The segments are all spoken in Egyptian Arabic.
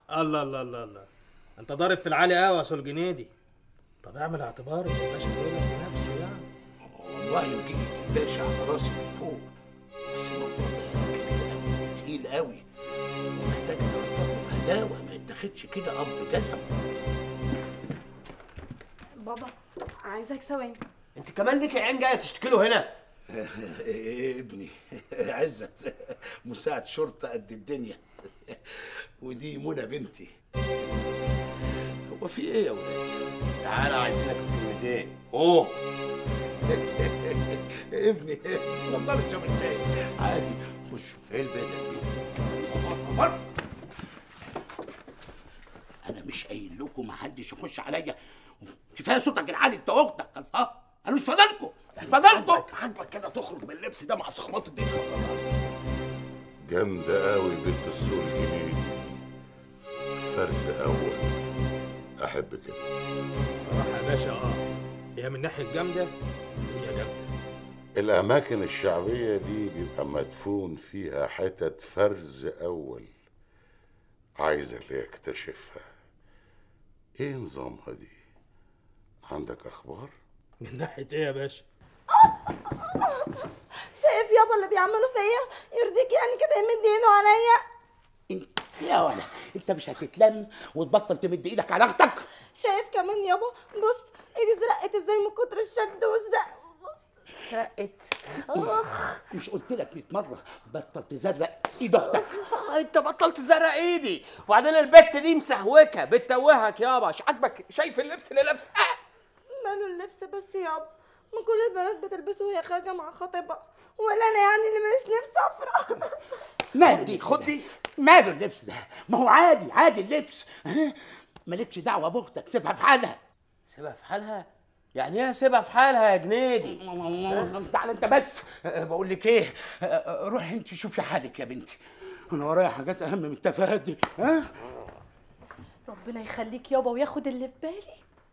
الله الله الله الله انت ضارب في العالي قوي يا سول جنيدي طب اعمل اعتبار ان الباشا بيقول لك بنفسه يعني والله وجيت الباشا على راسي من فوق بس الموضوع ده كبير قوي وتقيل قوي ومحتاج يتخطط له بهداوه ما يتاخدش كده اب جزم بابا عايزاك ثواني انت كمان ليكي عين جايه تشتكي له هنا ابني عزت مساعد شرطه قد الدنيا ودي منى بنتي هو في ايه يا ولاد؟ تعالى عايزينك في كلمتين قوم ابني اتفضل اشرب الشاي عادي خش ايه البدل دي انا مش قايل لكم محدش يخش عليا كفايه صوتك العالي انت اختك الله انا مش فاضلكم مش فاضلكم عاجبك كده تخرج باللبس ده مع صخمات الدنيا جامدة قوي بنت السوق الجنيدي فرز أول أحب كده بصراحه يا باشا اه هي من ناحيه جامده هي جامده الأماكن الشعبية دي بيبقى مدفون فيها حتت فرز أول عايز اللي يكتشفها إيه نظامها دي؟ عندك أخبار؟ من ناحيه ايه يا باشا شايف يابا اللي بيعملوا فيا يرضيك يعني كده يمد ايده عليا انت يا ولا انت مش هتتلم وتبطل تمد ايدك على اختك شايف كمان يابا بص ايدي زرقت ازاي من كتر الشد والزق بص سرقت مش قلت لك 100 مره بطل تزرق ايد اختك انت بطلت تزرق ايدي وبعدين البت دي مسهوكه بتتوهك يابا مش عاجبك شايف اللبس اللي لابسه ماله اللبس بس يابا ما كل البنات بتلبسه وهي خارجه مع خطيبها ولا انا يعني اللي ماليش نفس افرح ماله دي خد دي ماله اللبس ده ما هو عادي عادي اللبس ها؟ مالكش دعوه باختك سيبها في حالها سيبها في حالها يعني ايه سيبها في حالها يا جنيدي تعال انت بس أه، بقول لك ايه أه، أه، روحي انت شوفي حالك يا بنتي انا ورايا حاجات اهم من التفاهات دي ها ربنا يخليك يابا وياخد اللي في بالي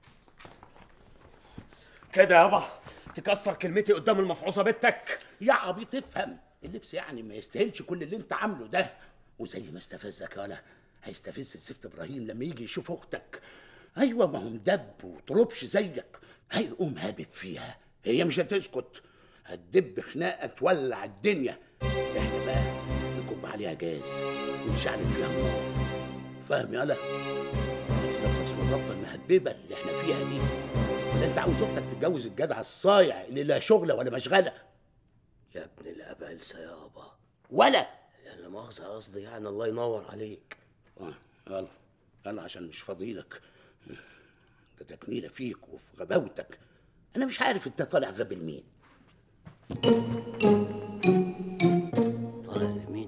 كده يابا تكسر كلمتي قدام المفعوصه بنتك يا عبيط افهم اللبس يعني ما يستاهلش كل اللي انت عامله ده وزي ما استفزك يالا هيستفز السفت ابراهيم لما يجي يشوف اختك ايوه ما هو مدب وطربش زيك هيقوم هابب فيها هي مش هتسكت هتدب خناقه تولع الدنيا احنا بقى نكب عليها جاز ونشعل فيها النار فاهم يالا هيستخلص من الربطه المهببه اللي احنا فيها دي ولا انت عاوز اختك تتجوز الجدع الصايع اللي لا شغله ولا مشغله يا ابن الابلسه يابا ولا يعني لا مؤاخذه قصدي يعني الله ينور عليك آه، يلا يلا عشان مش فاضيلك ده تكميله فيك وفي غباوتك انا مش عارف انت طالع غبي لمين طالع لمين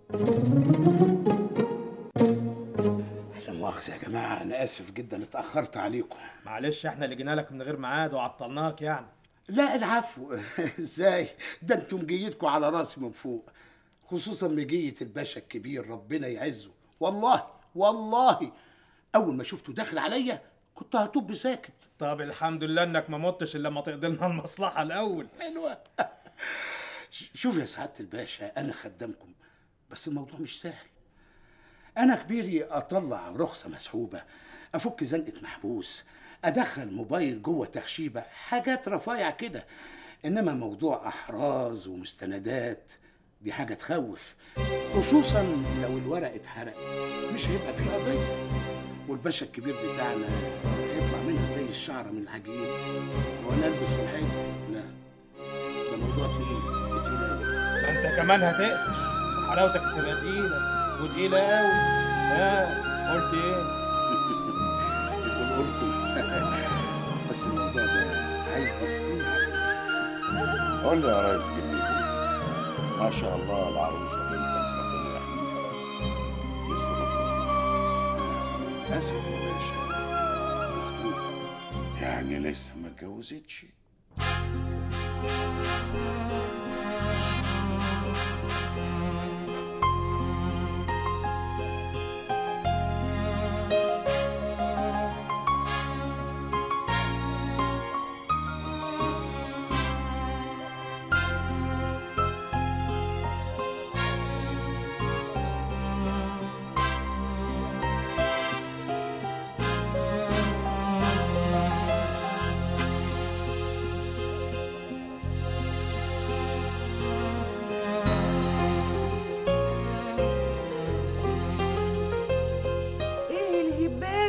لا مؤاخذه يا جماعه انا اسف جدا اتاخرت عليكم معلش احنا اللي جينا لك من غير ميعاد وعطلناك يعني لا العفو ازاي ده انتم مجيتكم على راسي من فوق خصوصا مجية الباشا الكبير ربنا يعزه والله والله اول ما شفته داخل عليا كنت هطب ساكت طب الحمد لله انك ما متش الا لما تقضي لنا المصلحه الاول حلوة ش- شوف يا سعادة الباشا أنا خدامكم بس الموضوع مش سهل أنا كبيري أطلع رخصة مسحوبة أفك زنقة محبوس أدخل موبايل جوه تخشيبة حاجات رفايع كده إنما موضوع أحراز ومستندات دي حاجة تخوف خصوصا لو الورق اتحرق مش هيبقى فيه قضية والباشا الكبير بتاعنا هيطلع منها زي الشعرة من العجين وأنا ألبس في الحيطة لا ده موضوع تقيل وتقيل أوي ما انت كمان هتقفش حلاوتك تبقى تقيله وتقيله قوي ها قلت ايه يقول قلتم بس الموضوع ده عايز يستوي قول لي يا ريس جميل ما شاء الله العروسة بنتك ربنا يحميها لسه مطلوب آسف يا باشا مخطوبة يعني لسه ما اتجوزتش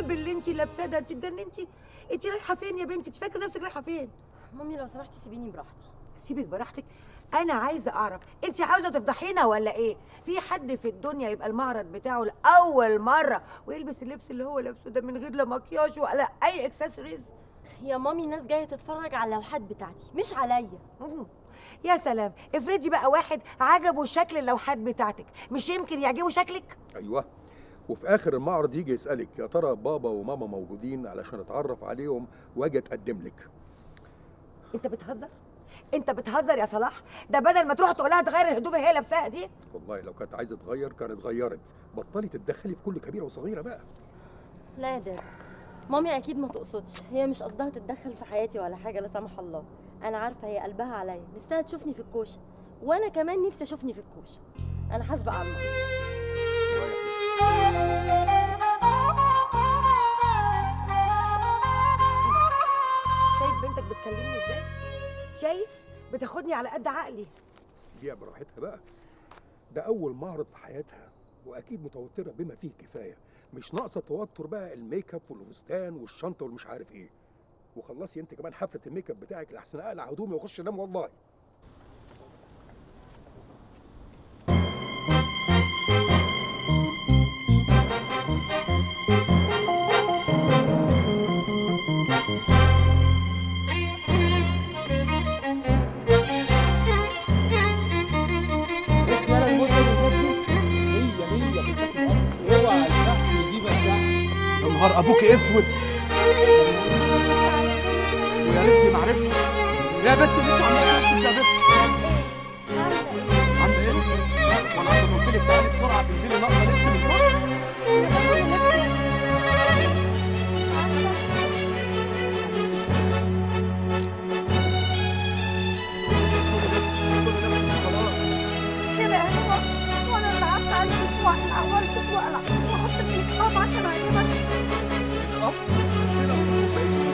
باللي انت لابساه ده انت اتجننتي انت رايحه فين يا بنتي انت فاكره نفسك رايحه فين مامي لو سمحتي سيبيني براحتي سيبك براحتك انا عايزه اعرف انت عاوزه تفضحينا ولا ايه في حد في الدنيا يبقى المعرض بتاعه لاول مره ويلبس اللبس اللي هو لابسه ده من غير لا مكياج ولا اي اكسسوارز يا مامي الناس جايه تتفرج على اللوحات بتاعتي مش عليا مم. يا سلام افرضي بقى واحد عجبه شكل اللوحات بتاعتك مش يمكن يعجبه شكلك ايوه وفي اخر المعرض يجي يسالك يا ترى بابا وماما موجودين علشان اتعرف عليهم واجي اتقدم لك انت بتهزر انت بتهزر يا صلاح ده بدل ما تروح تقول لها تغير الهدوم اللي هي لابساها دي والله لو كانت عايزه تغير كانت غيرت بطلي تتدخلي في كل كبيره وصغيره بقى لا يا دادا مامي اكيد ما تقصدش هي مش قصدها تتدخل في حياتي ولا حاجه لا سمح الله انا عارفه هي قلبها عليا نفسها تشوفني في الكوشه وانا كمان نفسي اشوفني في الكوشه انا حاسبه على الله شايف بنتك بتكلمني ازاي شايف بتاخدني على قد عقلي سيبيها براحتها بقى ده اول معرض في حياتها واكيد متوتره بما فيه الكفايه مش ناقصه توتر بقى الميك اب والفستان والشنطه والمش عارف ايه وخلصي انت كمان حفله الميك اب بتاعك لحسن اقلع هدومي واخش انام والله بص يالا البوسه اللي فاتت هي هي بتاكل اكل اوعى الفحم يجيبك تحت يا نهار ابوك اسود ويا ريتني ما عرفت يا بت اللي انت عاملاها في نفسك ده يا بت عامله ايه؟ وانا عشان قلت لك تعالي بسرعه تنزلي ناقصه لبس من تحت كده يا بابا وانا اللي قعدت البس واقلع والبس واقلع واحط في ميك اب عشان اعجبك اب فين ابوك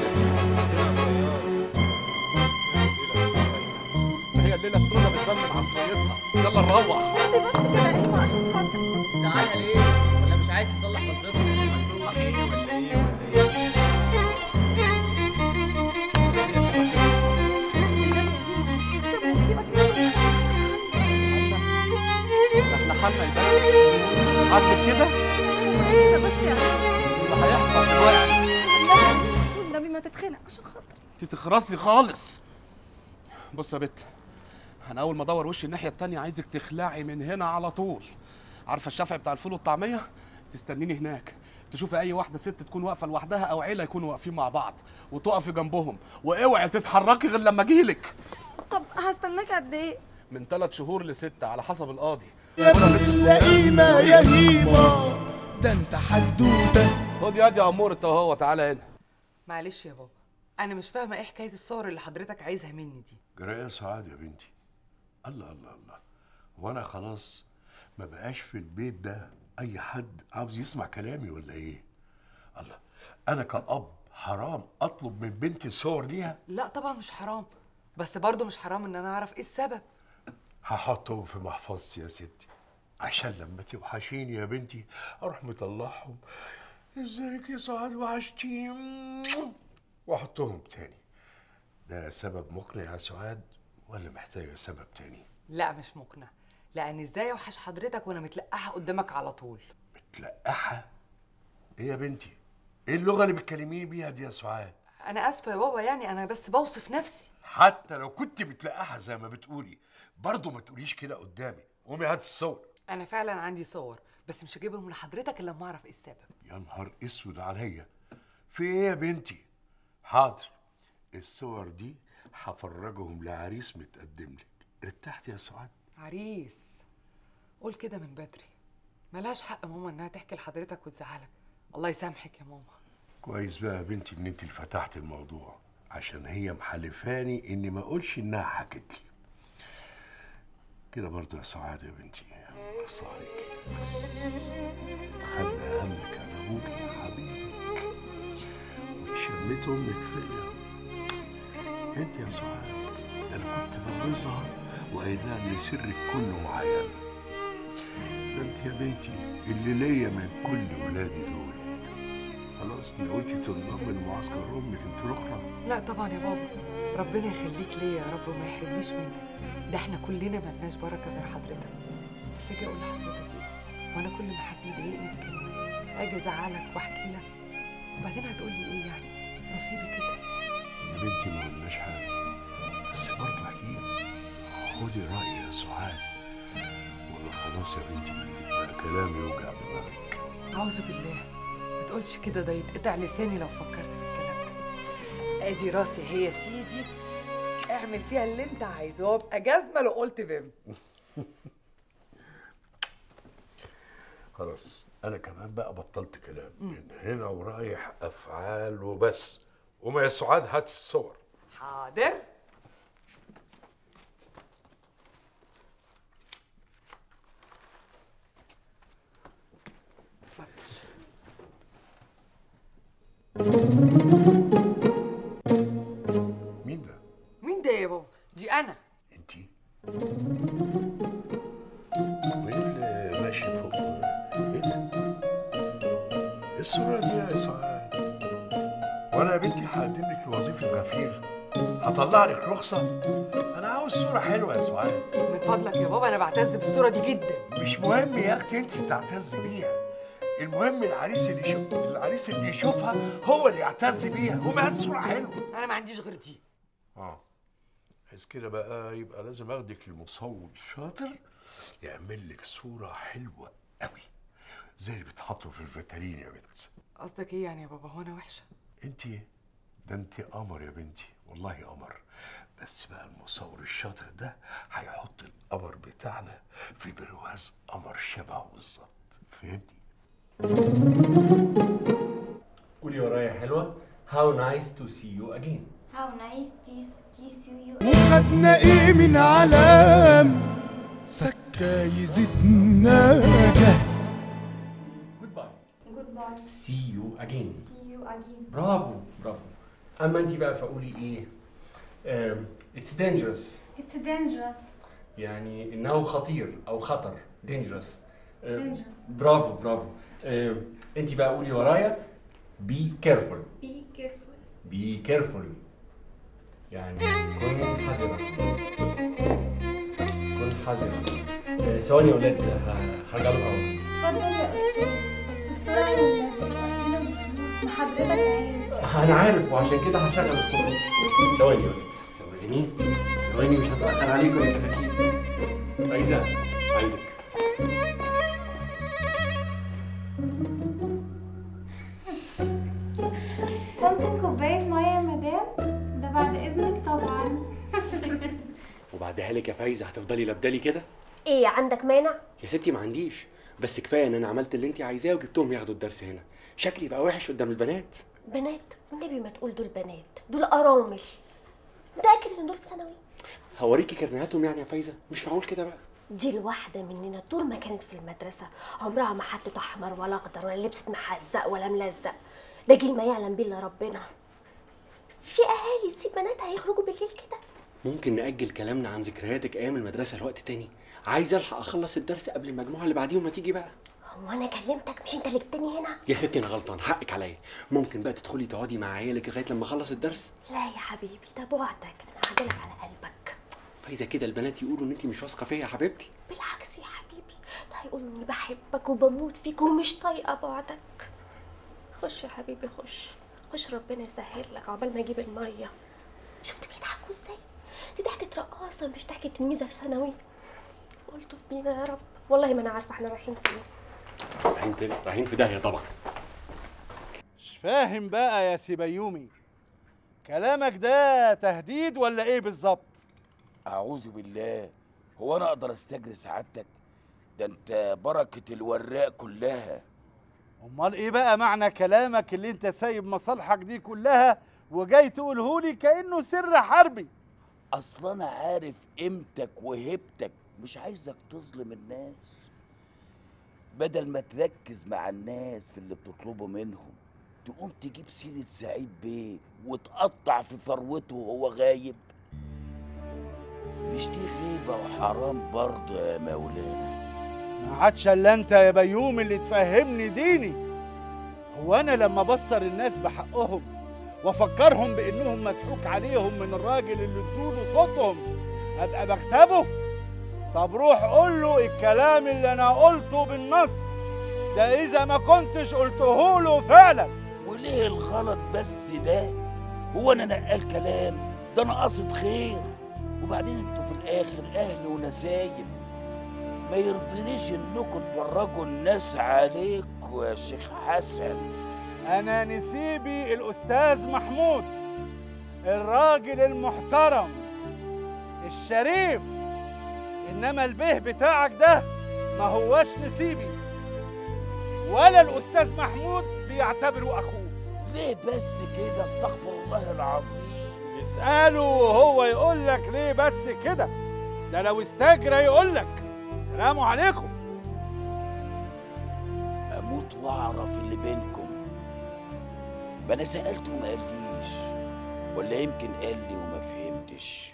ما هي الليله السوداء بتبان من عصريتها يلا نروح قول لي بس كده ايوه عشان خاطر زعلها ليه؟ ولا مش عايز تصلح بلطتك؟ هتصلح ايه ولا ايه ولا ايه؟ سيبهم سيبك منهم احنا حالنا يبقى عدل كده كده بس يا اللي هيحصل دلوقتي والنبي والنبي ما تتخنق عشان خاطر انت تخرسي خالص بص يا بت انا اول ما ادور وشي الناحيه التانية عايزك تخلعي من هنا على طول عارفه الشافعي بتاع الفول والطعميه تستنيني هناك تشوفي اي واحده ست تكون واقفه لوحدها او عيله يكونوا واقفين مع بعض وتقفي جنبهم واوعي تتحركي غير لما اجيلك طب هستناك قد ايه من ثلاث شهور لستة على حسب القاضي لئيمة يا هيمة ده انت حدوتة خد يد يا امور انت وهو تعالى هنا معلش يا بابا انا مش فاهمه ايه حكايه الصور اللي حضرتك عايزها مني دي جرايه سعاد يا بنتي الله الله الله وانا خلاص ما بقاش في البيت ده اي حد عاوز يسمع كلامي ولا ايه الله انا كأب حرام اطلب من بنتي الصور ليها لا طبعا مش حرام بس برضه مش حرام ان انا اعرف ايه السبب هحطهم في محفظتي يا ستي عشان لما توحشيني يا بنتي اروح مطلعهم ازيك يا سعاد وحشتيني واحطهم تاني ده سبب مقنع يا سعاد ولا محتاجه سبب تاني لا مش مقنع لان ازاي اوحش حضرتك وانا متلقحه قدامك على طول تلقحها ايه يا بنتي ايه اللغه اللي بتكلميني بيها دي يا سعاد انا اسفه يا بابا يعني انا بس بوصف نفسي حتى لو كنت بتلقحها زي ما بتقولي برضه ما تقوليش كده قدامي قومي هات الصور انا فعلا عندي صور بس مش هجيبهم لحضرتك الا لما اعرف ايه السبب يا نهار اسود عليا في ايه يا بنتي حاضر الصور دي هفرجهم لعريس متقدم لك ارتحت يا سعاد عريس قول كده من بدري ملهاش حق ماما انها تحكي لحضرتك وتزعلك الله يسامحك يا ماما كويس بقى يا بنتي ان انت اللي فتحت الموضوع عشان هي محلفاني اني ما اقولش انها حكت لي كده برضه يا سعاد يا بنتي بص عليك خلى همك على ابوك يا حبيبك وشميت امك فيا انت يا سعاد ده انا كنت بغيظها وقايل لها ان سرك كله معايا أنا. ده انت يا بنتي اللي ليا من كل ولادي دول خلاص نويتي تنضمي لمعسكر امك انت الاخرى لا طبعا يا بابا ربنا يخليك ليا يا رب وما يحرمنيش منك ده احنا كلنا ملناش بركه غير حضرتك بس اجي اقول لحضرتك ايه وانا كل ما حد يضايقني بكلمه اجي ازعلك واحكي لك وبعدين هتقول لي ايه يعني نصيبي كده يا بنتي ما قلناش حاجه بس برضه احكي لي. خدي رايي يا سعاد ولا خلاص يا بنتي بقى كلامي يوجع دماغك اعوذ بالله ما تقولش كده ده يتقطع لساني لو فكرت في الكلام ده ادي راسي هي يا سيدي اعمل فيها اللي انت عايزه وابقى جزمه لو قلت بم خلاص انا كمان بقى بطلت كلام من هنا ورايح افعال وبس وما يا سعاد هات الصور حاضر مين ده مين ده يا بابا دي انا انتي وايه اللي ماشي فوق ايه ده ايه الصورة دي يا سعاد وانا يا بنتي هقدم لك وظيفة غفير هطلع لك رخصة انا عاوز صورة حلوة يا سعاد من فضلك يا بابا انا بعتز بالصوره دي جدا مش مهم يا اختي انت تعتز بيها المهم العريس اللي يشوف العريس اللي يشوفها هو اللي يعتز بيها وما هات صورة حلوة انا ما عنديش غير دي اه بس كده بقى يبقى لازم اخدك لمصور شاطر يعمل لك صورة حلوة قوي زي اللي بتحطوا في الفاترين يا بنت قصدك ايه يعني يا بابا هو انا وحشه انت ده انت قمر يا بنتي والله قمر بس بقى المصور الشاطر ده هيحط القمر بتاعنا في برواز قمر شبهه بالظبط فهمتي قولي ورايا حلوة How nice to see you again How nice to, to see you. وخدنا ايه من علام سكة يزيدنا جهل Goodbye. See you again See you again. برافو برافو أما أنت بقى فقولي إيه um, It's dangerous It's dangerous. يعني إنه خطير أو خطر dangerous um, Dangerous. برافو برافو um, أنت بقى قولي ورايا Be careful Be careful. Be careful يعني كن حذرا كن حذرا آه، ثواني يا ولاد ه- هرجع لكم أهو. اتفضل يا أستاذ بس بسرعة والنبي وقتنا بفلوس ما حضرتك عارف انا عارف وعشان كده هشغل الصوت ثواني يا ولد ثواني ثواني مش هتاخر عليكم يا كتاكيت عايزة عايزك ممكن كوباية مية يا مدام ده بعد إذنك طبعا وبعدها لك يا فايزه هتفضلي لابدالي كده ايه عندك مانع يا ستي ما عنديش بس كفايه ان انا عملت اللي انت عايزاه وجبتهم ياخدوا الدرس هنا شكلي بقى وحش قدام البنات بنات والنبي ما تقول دول بنات دول ارامل متاكد ان دول في ثانوي هوريكي كرنيهاتهم يعني يا فايزه مش معقول كده بقى دي الواحدة مننا طول ما كانت في المدرسة عمرها ما حطت أحمر ولا أخضر ولا لبست محزق ولا ملزق ده جيل ما يعلم بيه إلا ربنا في أهالي تسيب بناتها يخرجوا بالليل كده ممكن نأجل كلامنا عن ذكرياتك ايام المدرسه لوقت تاني عايز الحق اخلص الدرس قبل المجموعه اللي بعديهم ما تيجي بقى هو أنا كلمتك مش أنت اللي جبتني هنا يا ستي انا غلطان حقك عليا ممكن بقى تدخلي تقعدي مع عيالك لغايه لما اخلص الدرس لا يا حبيبي ده بعدك أنا هعدلك على قلبك فايزه كده البنات يقولوا ان انت مش واثقه فيا يا حبيبتي بالعكس يا حبيبي ده هيقولوا إني بحبك وبموت فيك ومش طايقة بعدك خش يا حبيبي خش خش ربنا يسهل لك عقبال ما أجيب المية شفت بيضحكوا ازاي دي ضحكة رقاصة مش ضحكة تلميذة في ثانوي قلت في بينا يا رب والله ما انا عارفة احنا رايحين فين رايحين فين رايحين في داهيه طبعا مش فاهم بقى يا سيبيومي كلامك ده تهديد ولا ايه بالظبط أعوذ بالله هو أنا أقدر أستجري سعادتك ده أنت بركة الوراق كلها امال ايه بقى معنى كلامك اللي انت سايب مصالحك دي كلها وجاي تقوله لي كانه سر حربي أصل أنا عارف قيمتك وهيبتك مش عايزك تظلم الناس بدل ما تركز مع الناس في اللي بتطلبه منهم تقوم تجيب سيرة سعيد بيه وتقطع في ثروته وهو غايب مش دي غيبة وحرام برضه يا مولانا ما عادش الا انت يا بيوم اللي تفهمني ديني هو انا لما بصر الناس بحقهم وافكرهم بانهم مضحوك عليهم من الراجل اللي ادوله صوتهم ابقى بكتبه طب روح قول له الكلام اللي انا قلته بالنص ده اذا ما كنتش قلته له فعلا وليه الغلط بس ده هو انا نقال كلام ده انا قصد خير وبعدين انتوا في الاخر اهل ونسايب ما يرضينيش انكم تفرجوا الناس عليكوا يا شيخ حسن انا نسيبي الاستاذ محمود الراجل المحترم الشريف انما البيه بتاعك ده ما هوش نسيبي ولا الاستاذ محمود بيعتبره اخوه ليه بس كده استغفر الله العظيم اساله وهو يقول لك ليه بس كده ده لو استجرى يقول لك سلام عليكم اموت واعرف اللي بينكم ما انا سالته وما قاليش ولا يمكن قال لي وما فهمتش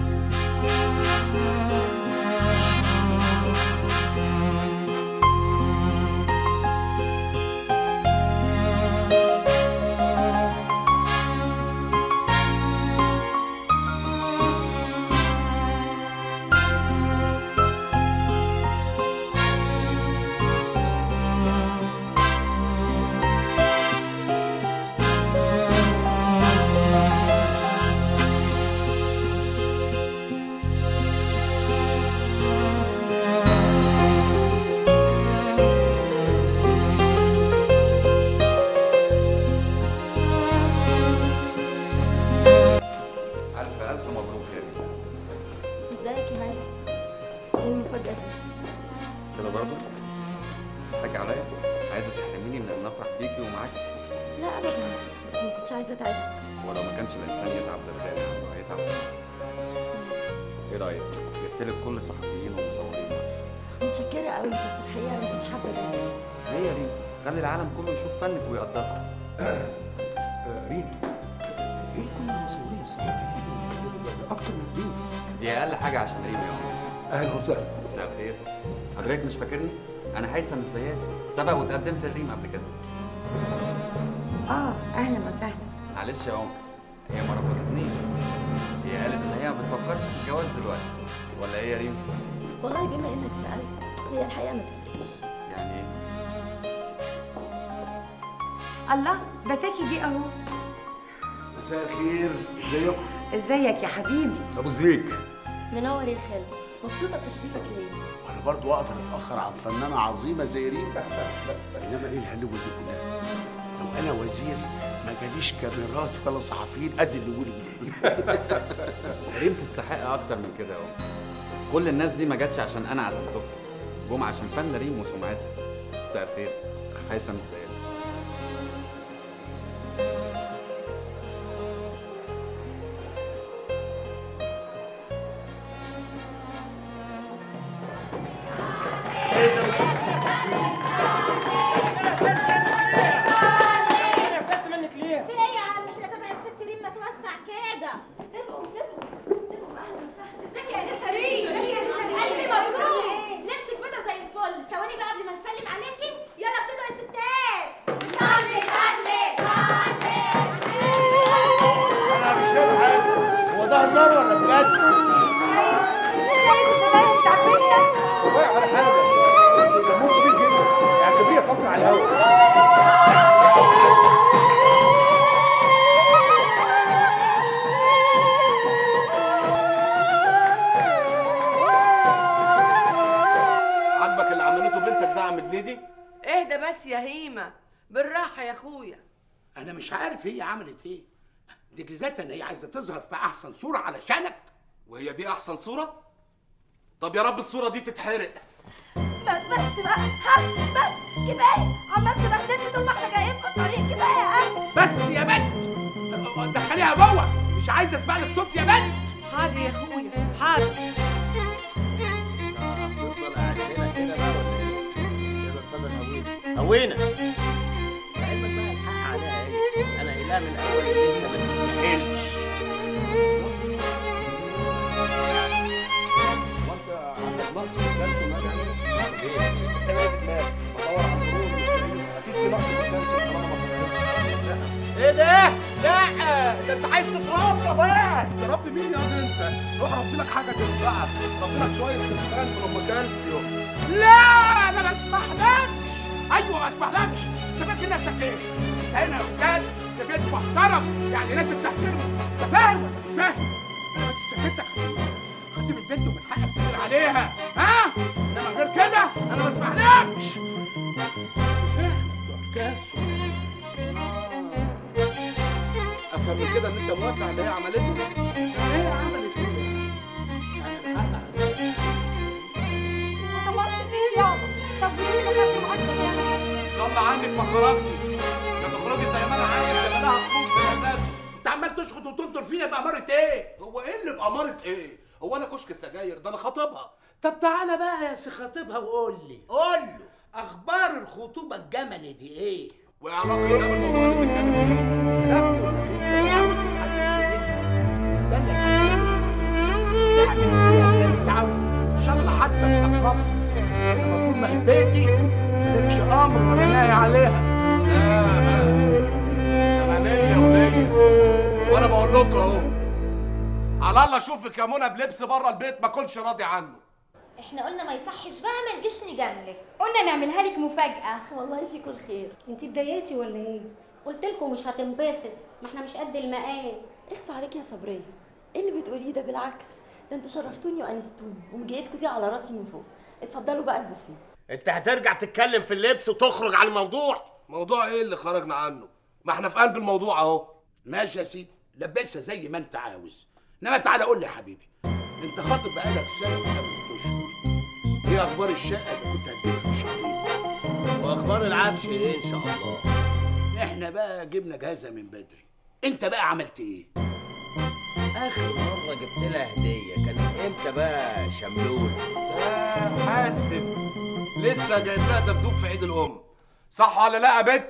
ألف ألف مبروك يا ريم ازيك يا هيثم ايه المفاجأة دي؟ كده برضه تضحكي عليا عايزة تحرميني من إن أفرح بيكي ومعاكي لا ابدا بس ما كنتش عايزة اتعبك ولو ما كانش الإنسان يتعب ده الغالي عنه هيتعب إيه رأيك؟ جبت لك كل صحفيين ومصورين مصر متشكرة قوي بس الحقيقة انا ما كنتش حابة ده ليه يا ريم؟ خلي العالم كله يشوف فنك ويقدرك ريم ايه كل المصورين الصحفيين دول اكتر من ضيوف دي أقل حاجة عشان ريم يا عمر اهلا وسهلا مساء الخير حضرتك مش فاكرني؟ أنا هيثم الزيادي سبق وتقدمت لريم قبل كده اه اهلا وسهلا معلش يا عمر هي ما رفضتنيش هي قالت ان هي ما بتفكرش في الجواز دلوقتي ولا ايه يا ريم والله بما انك سألت هي الحقيقة ما تفرقش يعني ايه الله ده زكي جه اهو مساء الخير ازيكم ازيك يا حبيبي ابو زيك منور يا خالد مبسوطة بتشريفك ليا انا برضو اقدر اتاخر عن فنانه عظيمه زي ريم انما ليه الهلوه دي كلها لو انا وزير ما جاليش كاميرات ولا صحفيين قد اللي بيقولوا ريم تستحق اكتر من كده يا عمر كل الناس دي ما جاتش عشان انا عزمتهم جم عشان فن ريم وسمعتها مساء الخير هيثم الزيادي يا ست منك ليه؟ في ايه يا عم احنا تبع الست ريم ما توسع كده سيبهم سيبهم سيبهم اهلا وسهلا ازيك يا انسه ريم ازيك يا أنسة ريم؟ الف مبروك ليلتك بيضه زي الفل ثواني بقى قبل ما نسلم عليكي يلا ابتدوا يا ستات صلي صلي صلي انا مش فاهم حاجه هو ده هزار ولا بجد؟ شايف الفلاحة بتاع بنتك واقع على حاجه دمهم كبير جدا اعتبريها فتره على الهوا عاجبك اللي عملته بنتك ده يا عم جنيدي؟ اهدى بس يا هيمة بالراحة يا اخويا انا مش عارف هي عملت ايه دي جزاتها ان هي عايزه تظهر في احسن صوره علشانك وهي دي احسن صوره؟ طب يا رب الصوره دي تتحرق بس بس بقى ها بس كفايه عمال تبهدلني طول ما احنا جايين في الطريق كفايه يا قلبي بس يا بنت دخليها جوه مش عايزه اسمع لك صوت يا بنت حاضر يا اخويا حاضر هتفضل قاعد هنا كده بقى ولا ايه؟ يلا اتفضل هوينا هوينا لعلمك بقى الحق عليها ايه؟ انا قايلها من الاول ان انت ما تستاهلش هو انت عندك نقص في الكالسيوم هذا عندك؟ ليه؟ انت بتعمل ايه في دماغك؟ بدور على الهرمون مش لاقيه اكيد في نقص في الكالسيوم طالما ما ده انت عايز تتربى بقى تربي مين يا دي انت روح ربي لك حاجه تنفعك ربي لك شويه خرفان من ام كالسيوم لا انا ما اسمحلكش ايوه ما اسمحلكش انت فاكر نفسك ايه؟ انت هنا يا استاذ ده بيت محترم يعني لازم تحترمه انت فاهم ولا مش فاهم؟ انا بس سكتك خطيب البنت ومن حقك تقول عليها ها؟ انما غير كده انا ما اسمحلكش مش احنا بتوع الكالسيوم افهم من كده ان انت موافق على اللي هي عملته ايه عملت كده؟ ما تمرش فيه يابا طب بدون ما خدت معاك كمان ان شاء الله عنك ما خرجتي يا تخرجي زي ما انا عايز يا ما انا هخرج بالاساس انت عمال تشخط وتنطر فينا بأمارة ايه؟ هو ايه اللي بأمارة ايه؟ هو انا كشك السجاير ده انا خاطبها طب تعالى بقى يا سي خطيبها وقول لي قول له اخبار الخطوبه الجملي دي ايه؟ وايه علاقه ده بالموضوع اللي بنتكلم فيه؟ استنى تعمل فيها اللي انت عاوزه ان شاء الله حتى تنقبها انما طول ما هي بيتي مالكش امر ولا نهي عليها لا بقى انا ليا وليا وانا بقول لكم اهو على الله اشوفك يا منى بلبس بره البيت ما كنتش راضي عنه احنا قلنا ما يصحش بقى ما نجيش نجاملك قلنا نعملها لك مفاجأة والله فيكم الخير انت اتضايقتي ولا ايه؟ قلت لكم مش هتنبسط ما احنا مش قد المقام اخس عليك يا صبرية ايه اللي بتقوليه ده بالعكس ده انتوا شرفتوني وانستوني ومجيتكم دي على راسي من فوق اتفضلوا بقى البوفيه انت هترجع تتكلم في اللبس وتخرج عن الموضوع موضوع ايه اللي خرجنا عنه؟ ما احنا في قلب الموضوع اهو ماشي يا سيدي لبسها زي ما انت عاوز انما تعالى قول لي يا حبيبي انت خاطب بقالك سنه وثمان اشهر ايه اخبار الشقه اللي كنت هتجيبها من شهرين واخبار العفش ايه ان شاء الله احنا بقى جبنا جهازها من بدري انت بقى عملت ايه اخر مره جبت لها هديه كانت امتى بقى شملول لا حاسب لسه جايب لها دبدوب في عيد الام صح ولا لا يا بت؟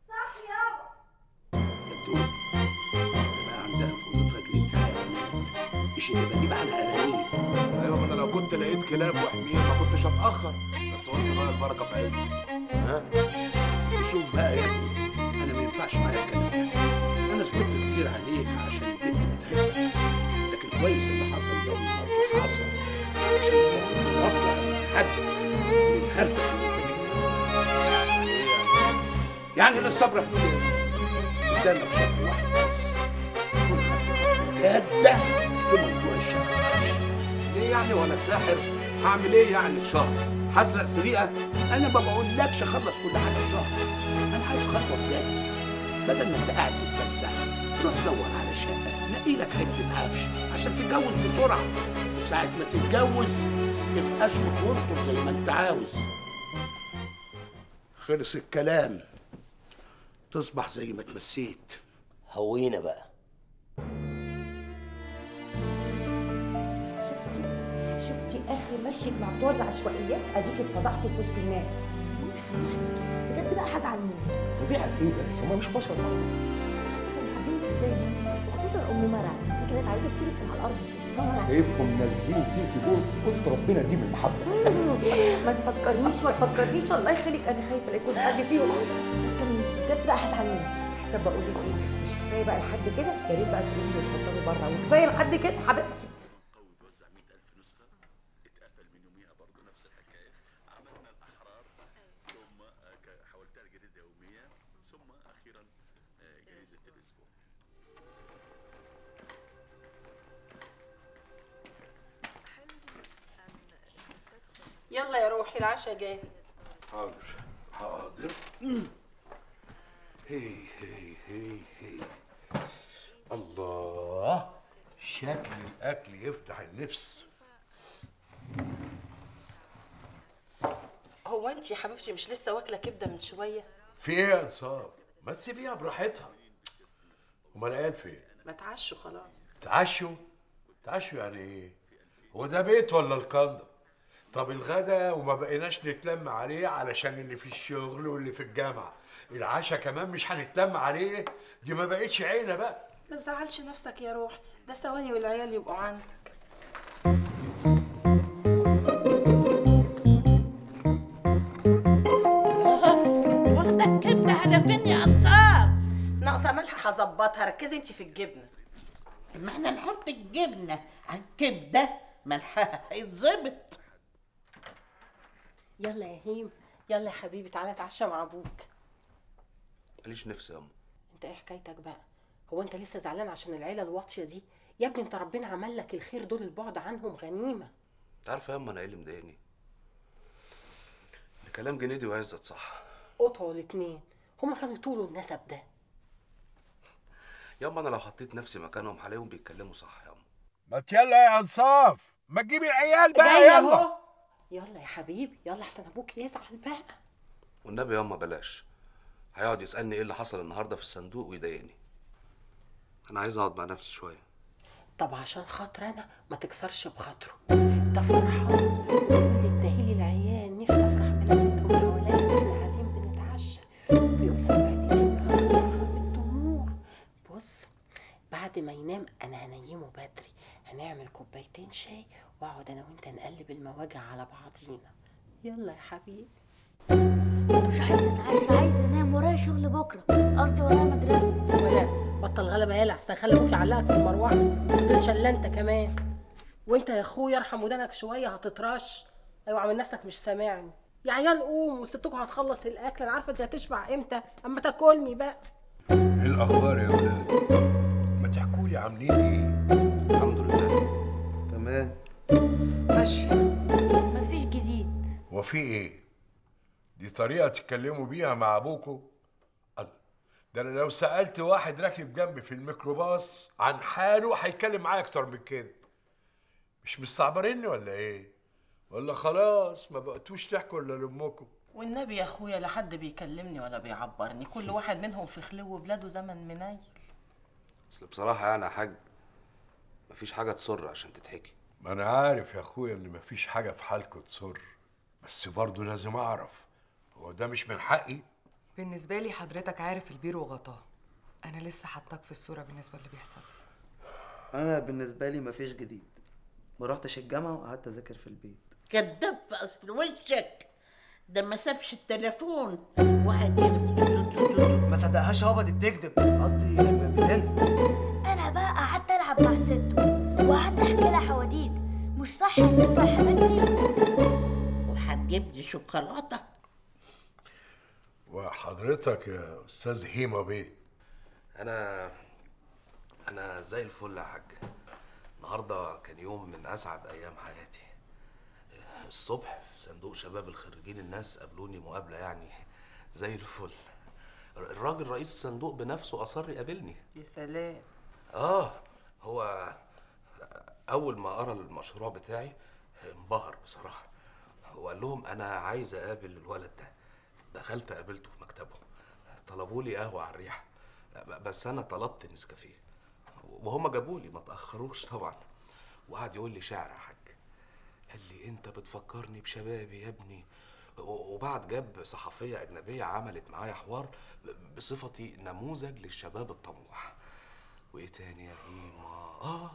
بقى عندها في اوضتها جنينه حيوانات مش اللي بجيب على الانانيل ايوه ما انا لو كنت لقيت كلاب وحمير ما كنتش هتاخر بس قلت بقى البركه في عزك ها شوف بقى يا ابني انا ما ينفعش معايا الكلام ده انا صبرت كتير عليك عشان البنت بتحبك لكن كويس اللي حصل ده النهارده حصل عشان لو وقع حد من هرتك اللي انت فيه ده. يعني للصبر احتياج قدامك شهر واحد بس تكون خدت خطوه جاده في موضوع الشقه ليه يعني وانا ساحر هعمل ايه يعني في شهر هسرق سرقه انا ما بقولكش خلص كل حاجه في شهر انا عايز خطوه بجد بدل ما انت قاعد تتفسح روح دور على شقه نقي لك حته عفش عشان تتجوز بسرعه وساعه ما تتجوز تبقى اسكت وانطر زي ما انت عاوز خلص الكلام تصبح زي ما تمسيت هوينا بقى شفتي شفتي اخر مشيك مع بتوع العشوائيات اديك اتفضحتي في وسط الناس بجد بقى هزعل منك فضيحه ايه بس هما مش بشر برضه شفتي كانوا حابينك ازاي منك وخصوصا ام مرعي دي كانت عايزه تشيلك من على الارض شيل شايفهم نازلين فيكي بص قلت ربنا دي من المحبه ما تفكرنيش ما تفكرنيش الله يخليك انا خايفه لا يكون حد فيهم ما تكمليش بجد بقى هزعل منك طب بقول لك ايه مش كفايه بقى لحد كده يا ريت بقى تقولي لي اتفضلوا بره وكفايه لحد كده حبيبتي يلا يا روحي العشاء جاهز حاضر حاضر هي هي هي هي الله شكل الاكل يفتح النفس هو انت يا حبيبتي مش لسه واكله كبده من شويه في ايه يا انصاف ما تسيبيها براحتها امال العيال فين ما تعشوا خلاص تعشوا تعشوا يعني ايه هو ده بيت ولا الكندا طب الغدا وما بقيناش نتلم عليه علشان اللي في الشغل واللي في الجامعه العشاء كمان مش هنتلم عليه دي ما بقتش عيله بقى ما تزعلش نفسك يا روح ده ثواني والعيال يبقوا عندك واخدة الكبدة على فين يا أنصار؟ ناقصه ملح هظبطها ركزي انت في الجبنه ما احنا نحط الجبنه على الكبده ملحها هيتظبط يلا يا هيم يلا يا حبيبي تعالى اتعشى مع ابوك ماليش نفس يا أم انت ايه حكايتك بقى هو انت لسه زعلان عشان العيله الواطيه دي يا ابني انت ربنا عمل لك الخير دول البعد عنهم غنيمه أنت عارفة يا أم أنا إيه اللي مضايقني؟ إن كلام جنيدي وعزت صح قطعوا الاتنين هما كانوا يطولوا النسب ده ياما أنا لو حطيت نفسي مكانهم هلاقيهم بيتكلموا صح يا أم ما يلا يا انصاف ما تجيب العيال بقى جاي يلا اهو يلا يا حبيبي يلا احسن ابوك يزعل بقى والنبي ياما بلاش هيقعد يسألني إيه اللي حصل النهاردة في الصندوق ويضايقني أنا عايز أقعد مع نفسي شوية طب عشان خاطر انا ما تكسرش بخاطره ده فرحان بيقول لي ادهيلي العيال نفسي افرح بلمتهم الولاد واحنا قاعدين بنتعشى بيقول لي عينيكي مرغرغه بالدموع بص بعد ما ينام انا هنيمه بدري هنعمل كوبايتين شاي واقعد انا وانت نقلب المواجع على بعضينا يلا يا حبيبي مش عايزه اتعشى عايزه انام ورايا شغل بكره قصدي ورايا مدرسه ولا بطل غلبه يلا احسن خلي ابوك يعلقك في المروحه ما تفضلش الا انت كمان وانت يا اخويا ارحم ودانك شويه هتترش ايوه عامل نفسك مش سامعني يا عيال قوم وستكم هتخلص الاكل انا عارفه انت هتشبع امتى اما تاكلني بقى ايه الاخبار يا ولاد ما تحكوا لي عاملين ايه الحمد لله تمام ماشي مفيش جديد وفي ايه دي طريقه تتكلموا بيها مع ابوكوا الله ده انا لو سالت واحد راكب جنبي في الميكروباص عن حاله هيتكلم معايا اكتر من كده مش مستعبريني ولا ايه ولا خلاص ما بقتوش تحكوا الا لامكم والنبي يا اخويا لا حد بيكلمني ولا بيعبرني كل واحد منهم في خلو بلاده زمن منيل أصل بصراحة يعني يا حاج مفيش حاجة تسر عشان تتحكي ما انا عارف يا اخويا ان مفيش حاجه في حالكم تسر بس برضه لازم اعرف هو ده مش من حقي بالنسبه لي حضرتك عارف البير وغطاه انا لسه حطاك في الصوره بالنسبه اللي بيحصل انا بالنسبه لي مفيش جديد ما رحتش الجامعه وقعدت اذاكر في البيت كداب في اصل وشك ده ما سابش التليفون وقعد يرمي ما تصدقهاش يابا دي بتكذب قصدي بتنسى انا بقى قعدت العب مع ستو وقعدت احكي لها حواديت مش صح يا ستو يا حبيبتي وهتجيب لي شوكولاته وحضرتك يا استاذ هيما بيه أنا أنا زي الفل يا حاج النهاردة كان يوم من أسعد أيام حياتي الصبح في صندوق شباب الخريجين الناس قابلوني مقابلة يعني زي الفل الراجل رئيس الصندوق بنفسه أصر يقابلني يا سلام اه هو اول ما قرا المشروع بتاعي انبهر بصراحه وقال لهم انا عايز اقابل الولد ده دخلت قابلته في مكتبه طلبوا لي قهوه على الريحه بس انا طلبت نسكافيه وهم جابوا لي ما تاخروش طبعا وقعد يقول لي شعر يا حاج قال لي انت بتفكرني بشبابي يا ابني و- وبعد جاب صحفيه اجنبيه عملت معايا حوار ب- بصفتي نموذج للشباب الطموح وايه تاني يا هيما اه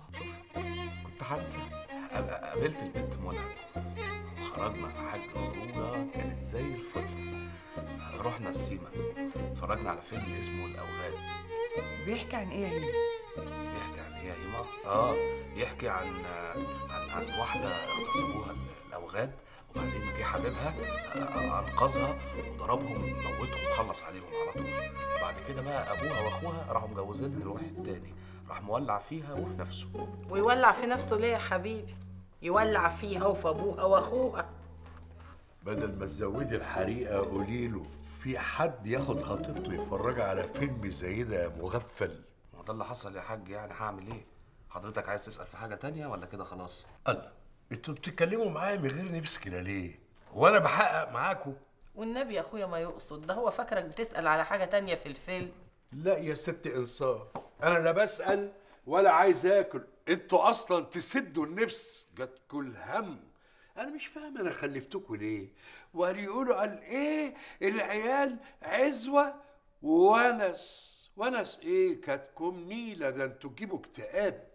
كنت هنسى قاب- قابلت البنت منى وخرجنا مع حاج خروجه كانت زي الفل رحنا السيما اتفرجنا على فيلم اسمه الاوغاد بيحكي عن ايه يا هيما بيحكي عن ايه يا هيما اه يحكي عن عن عن واحده اغتصبوها ال- الاوغاد وبعدين جه حبيبها آه، انقذها وضربهم موتهم وخلص عليهم على طول وبعد كده بقى ابوها واخوها راحوا مجوزينها لواحد تاني راح مولع فيها وفي نفسه ويولع في نفسه ليه يا حبيبي يولع فيها وفي ابوها واخوها بدل ما تزودي الحريقه قولي له في حد ياخد خطيبته يفرجها على فيلم زي ده يا مغفل ما هو ده اللي حصل يا حاج يعني هعمل ايه حضرتك عايز تسال في حاجه تانية ولا كده خلاص الله انتوا بتتكلموا معايا من غير نفس كده ليه وانا بحقق معاكم والنبي يا اخويا ما يقصد ده هو فاكرك بتسال على حاجه تانية في الفيلم لا يا ست انصاف انا لا بسال ولا عايز اكل انتوا اصلا تسدوا النفس جاتكوا الهم انا مش فاهم انا خلفتكوا ليه ويقولوا قال ايه العيال عزوه وونس ونس ايه كاتكم نيله ده انتوا تجيبوا اكتئاب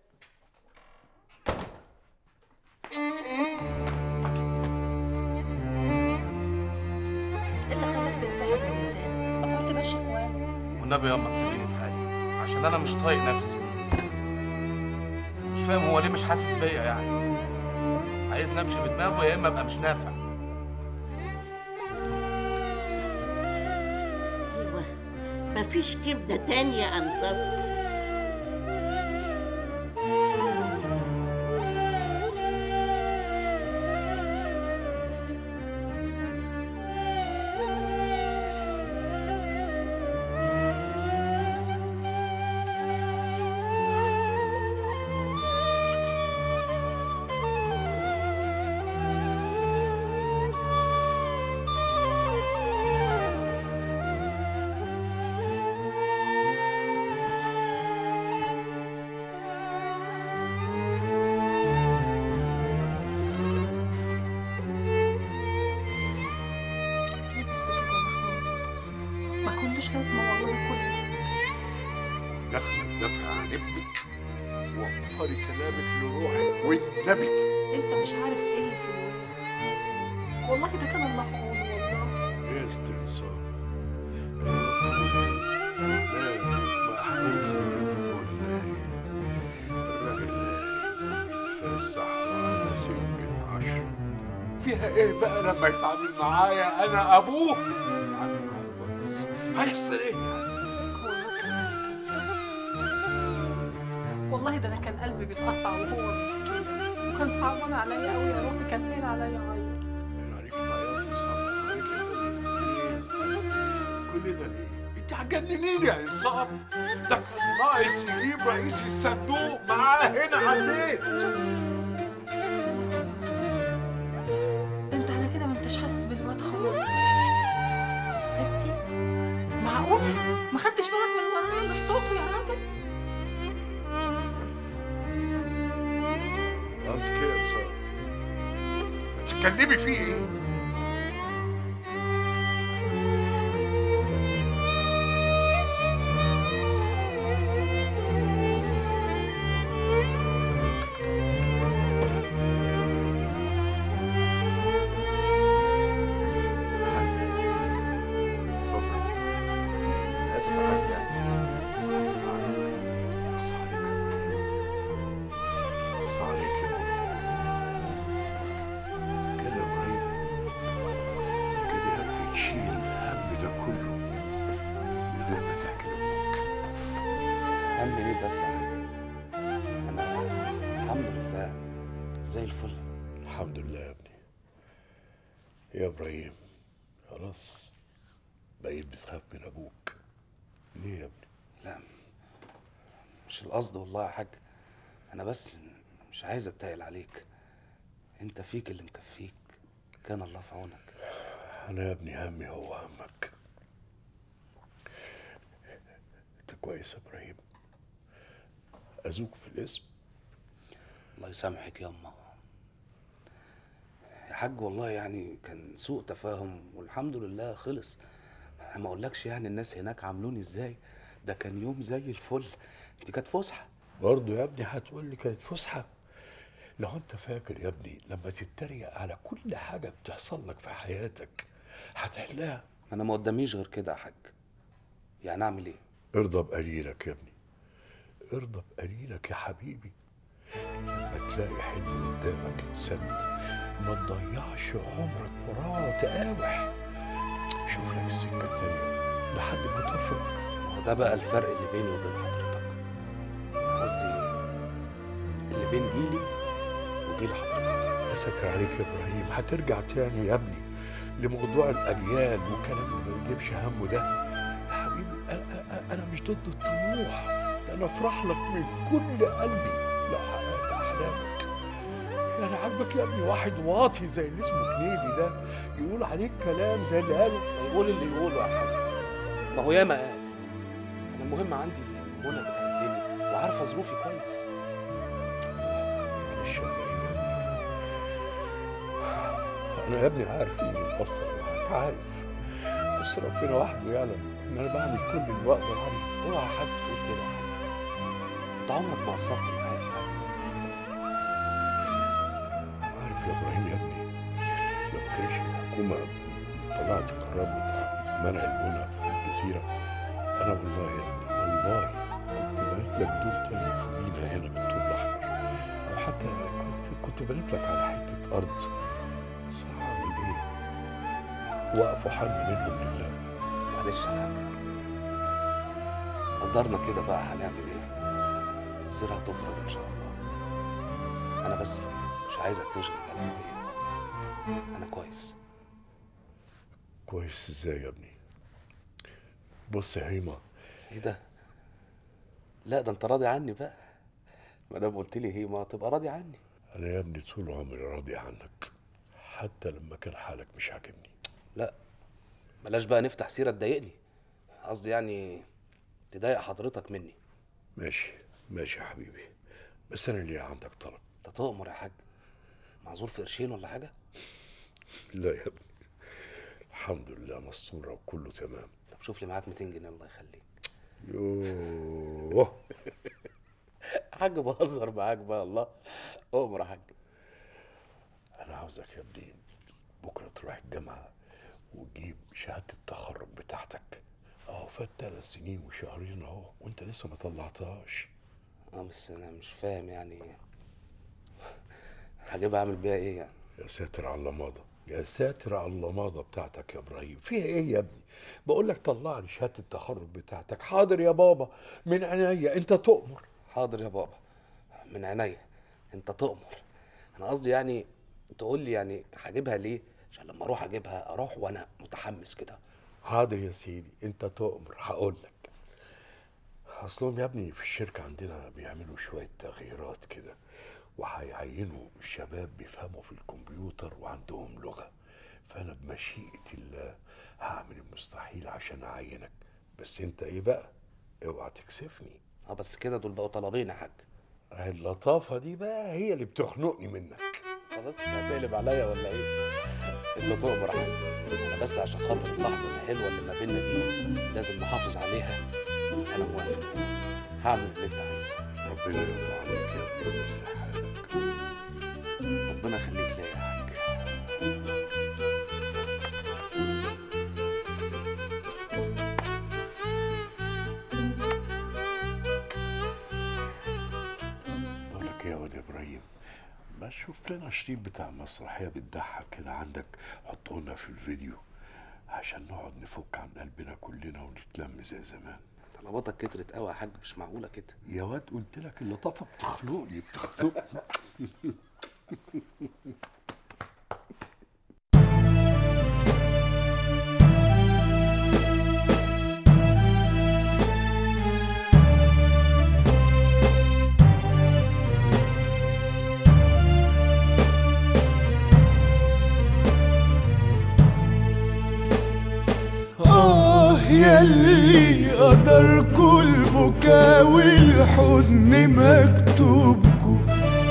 ايه اللي خلاك تنسحب من لسانك ما كنت ماشي كويس والنبي ياما تسيبيني في حالي عشان عشان انا مش طايق نفسي مش فاهم هو ليه مش حاسس بيا يعني عايزني امشي بدماغه يا اما ابقى مش نافع ايوه مفيش كبده تانية انصف ليه بس كده يا محمود ما كنتش لازمه والله كل دخل دافع عن ابنك وفري كلامك لروحك والنبي انت مش عارف ايه اللي في الولد والله ده كان الله في عونه والله يا استنصار لا ما احرز الراجل فسح على سكة عشر فيها ايه بقى لما يتعامل معايا انا ابوه يتعامل معايا كويس هيحصل ايه والله ده انا كان قلبي بيتقطع وهو بيحكي لي وكان صعبان عليا قوي يا روحي كان باين عليا عيط عليك طياتي وصعب عليك ليه يا استاذ كل ده ليه انت هتجننيني يا انصاف ده كان ناقص يجيب رئيس الصندوق معاه هنا على البيت ده انت على كده ما انتش حاسس بالواد خالص سبتي معقول ما خدتش بالك من المراره اللي في صوته يا راجل قصدك ايه يا انصاف هتتكلمي فيه ايه اسف يا حاج يعني بص عليك يا كده يا ابراهيم كده هتشيل الهم ده كله من غير ما تحكي لابوك هم ايه بس يا حاج انا الحمد لله زي الفل الحمد لله يا ابني يا ابراهيم خلاص بقيت بتخاف من ابوك ليه يا ابني لا مش القصد والله يا حاج انا بس مش عايز اتقل عليك انت فيك اللي مكفيك كان الله في عونك انا يا ابني همي هو همك انت كويس يا ابراهيم ازوك في الاسم الله يسامحك يا اما يا حاج والله يعني كان سوء تفاهم والحمد لله خلص انا ما اقولكش يعني الناس هناك عاملوني ازاي ده كان يوم زي الفل دي كانت فسحه برضه يا ابني هتقول لي كانت فسحه لو انت فاكر يا ابني لما تتريق على كل حاجه بتحصل لك في حياتك هتحلها انا ما قداميش غير كده يا حاج يعني اعمل ايه ارضى بقليلك يا ابني ارضى بقليلك يا حبيبي لما تلاقي حلم قدامك اتسد ما تضيعش عمرك وراه تقاوح شوف لك السكه التانيه لحد ما تفرق وده بقى الفرق اللي بيني وبين حضرتك قصدي اللي بين جيلي وجيل حضرتك يا ساتر عليك يا ابراهيم هترجع تاني يا ابني لموضوع الاجيال والكلام اللي ما يجيبش همه ده يا حبيبي انا, أنا- انا مش ضد الطموح ده انا افرح لك من كل قلبي لو حققت احلامك يعني عاجبك يا ابني واحد واطي زي اللي اسمه كنيدي ده يقول عليك كلام زي اللي قاله يقول اللي يقوله يا حاج ما هو ياما قال انا المهم عندي المنى بتحبني وعارفه ظروفي كويس معلش يا ابراهيم يا ابني انا يا ابني عارف اني مقصر معاك عارف بس ربنا وحده يعلم ان انا بعمل كل اللي اقدر عليه اوعى حد تقول كده يا حاج انت عمرك ما قصرت معايا في حاجه عارف يا ابراهيم يا ابني لو ما كانش الحكومه طلعت قرار بتاع منع البنى في الجزيره انا والله يا ابني والله كنت بنيت لك دور تاني فوقينا هنا بالطوب الاحمر او حتى كنت كنت بنيت لك على حته ارض صعب ايه وقفوا حل منهم لله معلش يا حاج قدرنا كده بقى هنعمل ايه مصيرها هتفرج ان شاء الله انا بس مش عايزك تشغل بالك بيا انا كويس كويس ازاي يا ابني بص يا هيما ايه ده لا ده انت راضي عني بقى ما دام قلت لي هي ما تبقى راضي عني انا يا ابني طول عمري راضي عنك حتى لما كان حالك مش عاجبني لا بلاش بقى نفتح سيره تضايقني قصدي يعني تضايق حضرتك مني ماشي ماشي يا حبيبي بس انا ليه عندك طلب انت تؤمر يا حاج معذور في قرشين ولا حاجه لا يا ابني الحمد لله مستوره وكله تمام طب شوف لي معاك 200 جنيه الله يخليك يوه حاج بهزر معاك بقى الله اؤمر يا حاج انا عاوزك يا ابني بكره تروح الجامعه وتجيب شهاده التخرج بتاعتك اهو فات ثلاث سنين وشهرين اهو وانت لسه ما طلعتهاش اه بس انا مش فاهم يعني هجيبها اعمل بيها ايه يعني يا ساتر على اللماضه يا ساتر على اللماضه بتاعتك يا ابراهيم فيها ايه يا ابني بقول لك طلع لي شهاده التخرج بتاعتك حاضر يا بابا من عينيا انت تؤمر حاضر يا بابا من عينيا انت تؤمر انا قصدي يعني تقول لي يعني هجيبها ليه عشان لما اروح اجيبها اروح وانا متحمس كده حاضر يا سيدي انت تؤمر هقول لك اصلهم يا ابني في الشركه عندنا بيعملوا شويه تغييرات كده وهيعينوا شباب بيفهموا في الكمبيوتر وعندهم لغه فانا بمشيئه الله هعمل المستحيل عشان اعينك بس انت ايه بقى اوعى تكسفني اه بس كده دول بقوا طلبين يا حاج اللطافه دي بقى هي اللي بتخنقني منك خلاص انت هتقلب عليا ولا ايه انت تؤمر يا حاج انا بس عشان خاطر اللحظه الحلوه اللي ما بيننا دي لازم نحافظ عليها انا موافق هعمل اللي انت عايزه ربنا يرضى عليك يا ابني ويصلح حالك ربنا يخليك ليا يا حاج بقول لك ايه يا واد ابراهيم ما تشوف لنا شريط بتاع مسرحيه بتضحك كده عندك حطه لنا في الفيديو عشان نقعد نفك عن قلبنا كلنا ونتلم زي زمان طلباتك كترت قوي يا حاج مش معقوله كده يا واد قلت لك اللطافه بتخنقني بتخنقني آه يلي قدر كل بكا والحزن مكتوبكو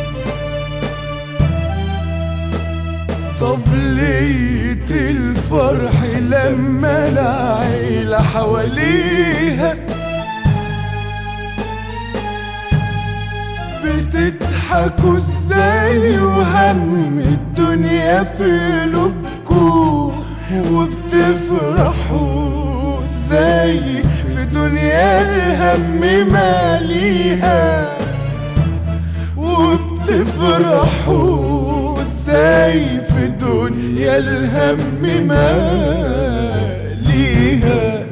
طب ليت الفرح لما العيلة حواليها بتضحكوا ازاي وهم الدنيا في قلوبكوا وبتفرحوا ازاي في دنيا الهم ماليها وبتفرحوا ازاي في دنيا الهم ماليها